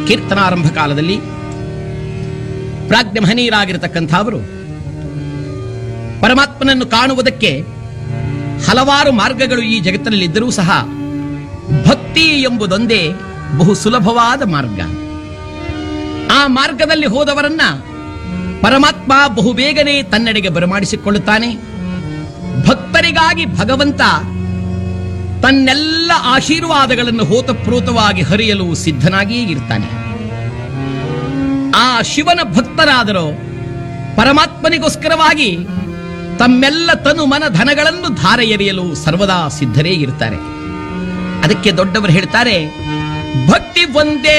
ಕೀರ್ತನಾರಂಭ ಕಾಲದಲ್ಲಿ ಪ್ರಾಜ್ಞ ಮಹನೀಯರಾಗಿರತಕ್ಕಂಥ ಅವರು ಪರಮಾತ್ಮನನ್ನು ಕಾಣುವುದಕ್ಕೆ ಹಲವಾರು ಮಾರ್ಗಗಳು ಈ ಜಗತ್ತಿನಲ್ಲಿ ಇದ್ದರೂ ಸಹ ಭಕ್ತಿ ಎಂಬುದೊಂದೇ ಬಹು ಸುಲಭವಾದ ಮಾರ್ಗ ಆ ಮಾರ್ಗದಲ್ಲಿ ಹೋದವರನ್ನ ಪರಮಾತ್ಮ ಬಹುಬೇಗನೆ ತನ್ನೆಡೆಗೆ ಬರಮಾಡಿಸಿಕೊಳ್ಳುತ್ತಾನೆ ಭಕ್ತರಿಗಾಗಿ ಭಗವಂತ ತನ್ನೆಲ್ಲ ಆಶೀರ್ವಾದಗಳನ್ನು ಹೋತಪ್ರೋತವಾಗಿ ಹರಿಯಲು ಸಿದ್ಧನಾಗಿಯೇ ಇರ್ತಾನೆ ಆ ಶಿವನ ಭಕ್ತರಾದರೂ ಪರಮಾತ್ಮನಿಗೋಸ್ಕರವಾಗಿ ತಮ್ಮೆಲ್ಲ ತನು ಮನ ಧನಗಳನ್ನು ಧಾರೆ ಎರೆಯಲು ಸರ್ವದಾ ಸಿದ್ಧರೇ ಇರ್ತಾರೆ ಅದಕ್ಕೆ ದೊಡ್ಡವರು ಹೇಳ್ತಾರೆ ಭಕ್ತಿ ಒಂದೇ